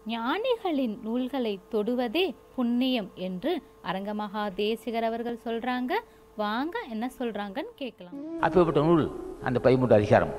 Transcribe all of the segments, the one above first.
ஞானிகளின் நூல்களை தொடுவதே புண்ணியம் என்று அரங்கமகா தேசிகர் அவர்கள் சொல்றாங்க வாங்க என்ன சொல்றாங்கன்னு கேட்கலாம் அப்பேற்பட்ட நூல் அந்த பதிமூன்று அதிகாரம்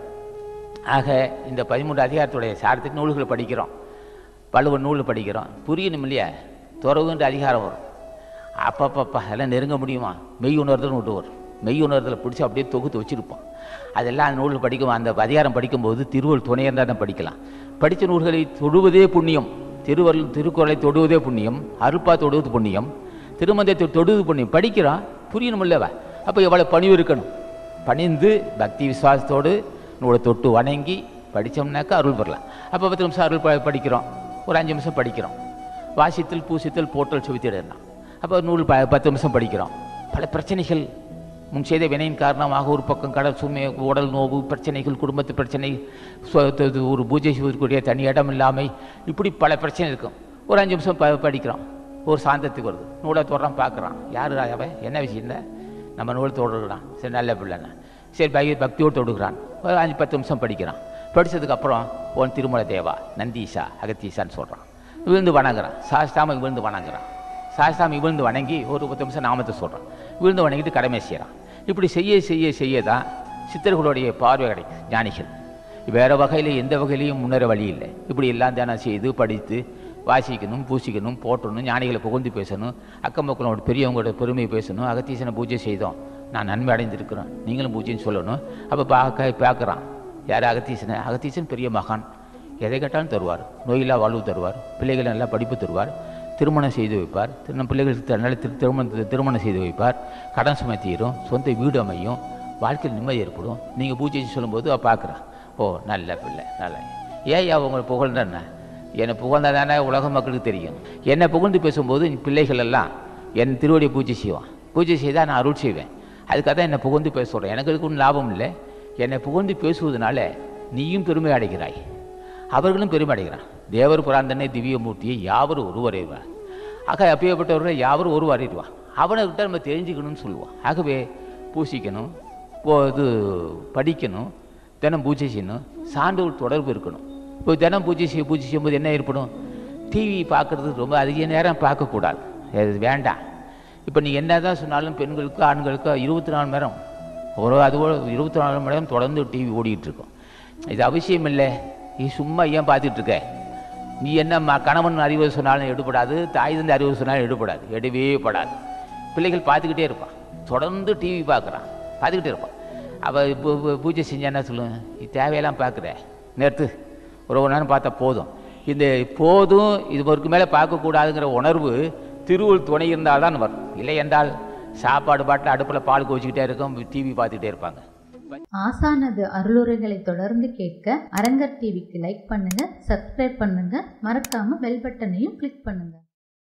ஆக இந்த பதிமூன்று அதிகாரத்துடைய சாரத்துக்கு நூல்களை படிக்கிறோம் பழுவ நூல் படிக்கிறோம் புரியணும் இல்லையா துறவுன்ற அதிகாரம் வரும் அப்பப்பப்பா எல்லாம் நெருங்க முடியுமா மெய் உணர்தல் விட்டு வரும் மெய் உணர்தலை பிடிச்சி அப்படியே தொகுத்து வச்சுருப்போம் அதெல்லாம் அந்த நூல் படிக்கும் அந்த அதிகாரம் படிக்கும்போது திருவள்ளுவர் துணையாக தான் படிக்கலாம் படித்த நூல்களை தொடுவதே புண்ணியம் திருவருள் திருக்குறளை தொடுவதே புண்ணியம் அருப்பா தொடுவது புண்ணியம் திருமந்தத்தை தொடுவது புண்ணியம் படிக்கிறோம் புரியணும் இல்லவா அப்போ எவ்வளோ பணிவு இருக்கணும் பணிந்து பக்தி விசுவாசத்தோடு நூலை தொட்டு வணங்கி படித்தோம்னாக்கா அருள் பெறலாம் அப்போ பத்து நிமிஷம் அருள் ப- படிக்கிறோம் ஒரு அஞ்சு நிமிஷம் படிக்கிறோம் வாசித்தல் பூசித்தல் போட்டல் செவித்திடலாம் அப்போ நூல் ப பத்து நிமிஷம் படிக்கிறோம் பல பிரச்சனைகள் முன் செய்த வினையின் காரணமாக ஒரு பக்கம் கடல் சுமை உடல் நோவு பிரச்சனைகள் குடும்பத்து பிரச்சனை சொ- து- து- ஒரு பூஜை செய்வதற்குரிய தனி இடம் இல்லாமை இப்படி பல பிரச்சனை இருக்கும் ஒரு அஞ்சு நிமிஷம் ப படிக்கிறோம் ஒரு சாந்தத்துக்கு வருது நூலை தொடரான் பார்க்குறான் யார் அவன் என்ன விஷயம் இல்லை நம்ம நூல் தொடுறான் சரி நல்ல பிள்ளைண்ணா சரி பகி பக்தியோடு தொடுகிறான் ஒரு அஞ்சு பத்து நிமிஷம் படிக்கிறான் படித்ததுக்கப்புறம் உன் திருமல தேவா நந்தீஷா அகத்தீஷான்னு சொல்கிறான் விழுந்து வணங்குறான் சாஸ்தாம விழுந்து வணங்குறான் சாஸ்தாமி விழுந்து வணங்கி ஒரு பத்து நிமிஷம் நாமத்தை சொல்கிறான் விழுந்து வணங்கிட்டு கடமை செய்கிறான் இப்படி செய்ய செய்ய செய்ய தான் சித்தர்களுடைய பார்வை கிடைக்கும் ஞானிகள் வேறு வகையில் எந்த வகையிலையும் முன்னேற வழி இல்லை இப்படி எல்லாம் தியானம் செய்து படித்து வாசிக்கணும் பூசிக்கணும் போட்டணும் ஞானிகளை புகழ்ந்து பேசணும் அக்கம் பக்கங்களோட பெரியவங்களோட பெருமையை பேசணும் அகத்தீசனை பூஜை செய்தோம் நான் நன்மை அடைந்திருக்கிறேன் நீங்களும் பூஜைன்னு சொல்லணும் அப்போ பார்க்க பார்க்குறான் யார் அகத்தீசனை அகத்தீசன் பெரிய மகான் எதை கேட்டாலும் தருவார் நோயில்லா வாழ்வு தருவார் பிள்ளைகளை நல்லா படிப்பு தருவார் திருமணம் செய்து வைப்பார் திரு பிள்ளைகளுக்கு த- நல்ல திரு திருமணம் திருமணம் செய்து வைப்பார் கடன் சுமை தீரும் சொந்த வீடு அமையும் வாழ்க்கையில் நிம்மதி ஏற்படும் நீங்கள் பூஜை சொல்லும்போது அவ பார்க்குறான் ஓ நல்ல பிள்ளை நல்ல ஏன் அவங்க புகழ்ந்தேன்னா என்னை புகழ்ந்தா தானே உலக மக்களுக்கு தெரியும் என்னை புகழ்ந்து பேசும்போது என் பிள்ளைகள் எல்லாம் என் திருவடியை பூஜை செய்வான் பூஜை செய்தால் நான் அருள் செய்வேன் அதுக்காக தான் என்னை புகழ்ந்து பேச சொல்கிறேன் எனக்கு அதுக்கு ஒன்றும் லாபம் இல்லை என்னை புகழ்ந்து பேசுவதனால நீயும் பெருமை அடைகிறாய் அவர்களும் பெருமை அடைகிறான் தேவர் புராந்தனை திவ்ய மூர்த்தியை யாவரும் ஒருவரைவார் ஆக அப்பேற்பட்டவர்களை யாவரும் ஒரு அறிவான் அவனைக்கிட்ட நம்ம தெரிஞ்சுக்கணும்னு சொல்லுவான் ஆகவே பூசிக்கணும் போ இது படிக்கணும் தினம் பூஜை செய்யணும் சான்றோர் தொடர்பு இருக்கணும் இப்போ தினம் பூஜை செய்ய பூஜை செய்யும்போது என்ன ஏற்படும் டிவி பார்க்குறது ரொம்ப அதிக நேரம் பார்க்கக்கூடாது அது வேண்டாம் இப்போ நீ என்ன தான் சொன்னாலும் பெண்களுக்கு ஆண்களுக்கு இருபத்தி நாலு மணி நேரம் ஒரு அதுவோட இருபத்தி நாலு மணி நேரம் தொடர்ந்து டிவி ஓடிட்டு இருக்கும் இது அவசியம் இல்லை நீ சும்மா ஏன் பார்த்துட்டு இருக்க நீ என்ன ம- கணவன் அறிவுரை சொன்னாலும் எடுபடாது தாய் தந்தை அறிவுரை சொன்னாலும் எடுபடாது எடுவே படாது பிள்ளைகள் பார்த்துக்கிட்டே இருப்பான் தொடர்ந்து டிவி பார்க்குறான் பார்த்துக்கிட்டே இருப்பான் அவள் இப்போ இப்போ பூஜை செஞ்சா என்ன சொல்லுவேன் இது தேவையெல்லாம் பார்க்குற நேர்த்து ஒரு ஒரு நேரம் பார்த்தா போதும் இந்த போதும் இது ஒருக்கு மேலே பார்க்கக்கூடாதுங்கிற உணர்வு திருவுள் துணை இருந்தால் தான் வரும் இல்லை என்றால் சாப்பாடு பாட்டில் அடுப்பில் பால் கோச்சிக்கிட்டே இருக்கும் டிவி பார்த்துக்கிட்டே இருப்பாங்க ஆசானது அருளுரைகளை தொடர்ந்து கேட்க அரங்கர் டிவிக்கு லைக் பண்ணுங்க சப்ஸ்கிரைப் பண்ணுங்க மறக்காம பெல் பட்டனையும் கிளிக் பண்ணுங்க